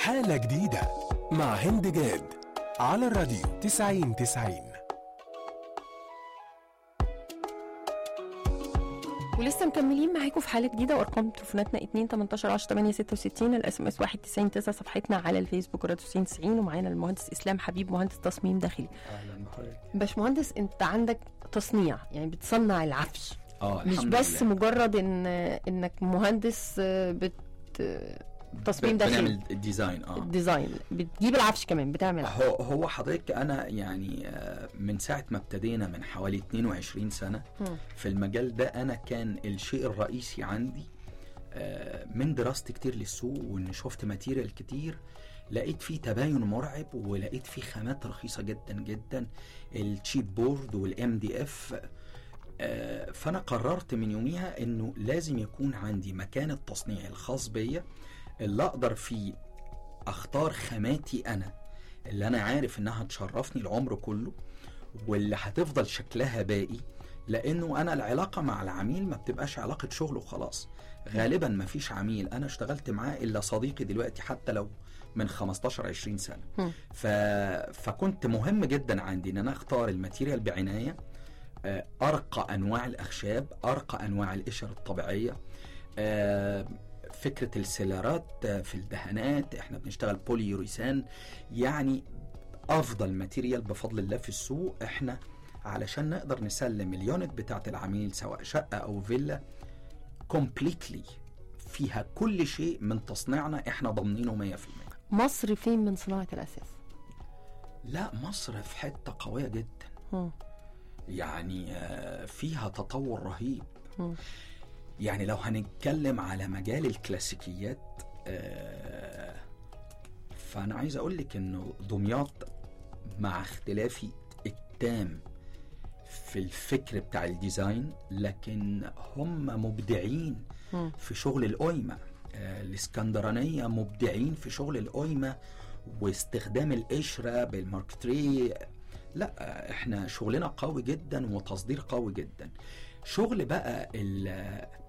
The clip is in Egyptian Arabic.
حالة جديدة مع هند جاد على الراديو 90 90 ولسه مكملين معاكم في حاله جديده وارقام تليفوناتنا 2 18 10 8 66 الاس ام اس 1 90 9 صفحتنا على الفيسبوك راديو 90 90 ومعانا المهندس اسلام حبيب مهندس تصميم داخلي اهلا بحضرتك باشمهندس انت عندك تصنيع يعني بتصنع العفش اه مش الحمد بس لله. مجرد ان انك مهندس آه، بت تصميم ب- داخلي بنعمل الديزاين اه ديزاين بتجيب العفش كمان بتعمل عفش. هو هو حضرتك انا يعني آه، من ساعه ما ابتدينا من حوالي 22 سنه مم. في المجال ده انا كان الشيء الرئيسي عندي آه، من دراستي كتير للسوق وان شفت ماتيريال كتير لقيت فيه تباين مرعب ولقيت فيه خامات رخيصه جدا جدا التشيب بورد والام دي اف فانا قررت من يوميها انه لازم يكون عندي مكان التصنيع الخاص بيا اللي اقدر فيه اختار خاماتي انا اللي انا عارف انها تشرفني العمر كله واللي هتفضل شكلها باقي لانه انا العلاقه مع العميل ما بتبقاش علاقه شغل وخلاص غالبا ما فيش عميل انا اشتغلت معاه الا صديقي دلوقتي حتى لو من 15 20 سنه مم. ف... فكنت مهم جدا عندي ان انا اختار الماتيريال بعنايه آه، ارقى انواع الاخشاب ارقى انواع القشر الطبيعيه آه، فكره السيلارات آه، في الدهانات احنا بنشتغل بولي يوريسان يعني افضل ماتيريال بفضل الله في السوق احنا علشان نقدر نسلم اليونت بتاعت العميل سواء شقه او فيلا كومبليتلي فيها كل شيء من تصنيعنا احنا ضامنينه 100% مصر فين من صناعه الاساس لا مصر في حته قويه جدا مم. يعني آه، فيها تطور رهيب مم. يعني لو هنتكلم على مجال الكلاسيكيات آه، فانا عايز اقول لك انه دمياط مع اختلافي التام في الفكر بتاع الديزاين لكن هم مبدعين مم. في شغل القايمه آه، الاسكندرانيه مبدعين في شغل القايمه واستخدام القشره بالماركتري لا احنا شغلنا قوي جدا وتصدير قوي جدا شغل بقى ال-